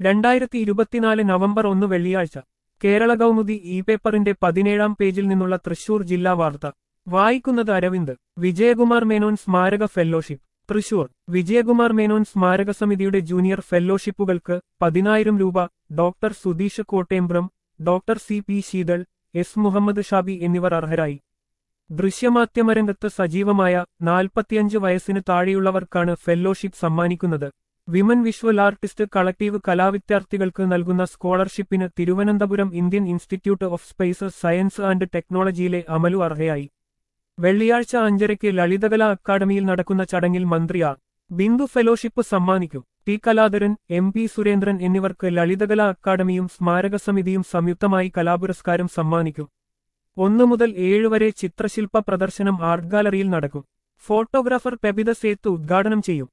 രണ്ടായിരത്തി ഇരുപത്തിനാല് നവംബർ ഒന്ന് വെള്ളിയാഴ്ച കേരള കൗമുദി ഇ പേപ്പറിന്റെ പതിനേഴാം പേജിൽ നിന്നുള്ള തൃശൂർ ജില്ലാ വാർത്ത വായിക്കുന്നത് അരവിന്ദ് വിജയകുമാർ മേനോൻ സ്മാരക ഫെല്ലോഷിപ്പ് തൃശൂർ വിജയകുമാർ മേനോൻ സ്മാരക സമിതിയുടെ ജൂനിയർ ഫെല്ലോഷിപ്പുകൾക്ക് പതിനായിരം രൂപ doctor Sudheesh Kottembram doctor C P Sheethal S Muhammad Shabi എന്നിവർ അർഹരായി ദൃശ്യമാധ്യമരംഗത്ത് സജീവമായ നാൽപ്പത്തിയഞ്ച് വയസ്സിന് താഴെയുള്ളവർക്കാണ് ഫെല്ലോഷിപ്പ് സമ്മാനിക്കുന്നത് വിമൻ വിഷ്വൽ ആർട്ടിസ്റ്റ് കളക്ടീവ് കലാവിദ്യാർത്ഥികൾക്ക് നൽകുന്ന സ്കോളർഷിപ്പിന് Thiruvananthapuram Indian institute of space science and ടെക്നോളജിയിലെ അമലു അർഹയായി വെള്ളിയാഴ്ച അഞ്ചരയ്ക്ക് ലളിതകലാ അക്കാദമിയിൽ നടക്കുന്ന ചടങ്ങിൽ മന്ത്രി ആർ ബിന്ദു ഫെലോഷിപ്പ് സമ്മാനിക്കും T Kaladharan M P Surendran എന്നിവർക്ക് ലളിതകലാ അക്കാദമിയും സ്മാരക സമിതിയും സംയുക്തമായി കലാപുരസ്കാരം സമ്മാനിക്കും ഒന്നു മുതൽ ഏഴ് വരെ ചിത്രശില്പ പ്രദർശനം ആർട്ട് ഗാലറിയിൽ നടക്കും ഫോട്ടോഗ്രാഫർ പെബിത സേത്ത് ഉദ്ഘാടനം ചെയ്യും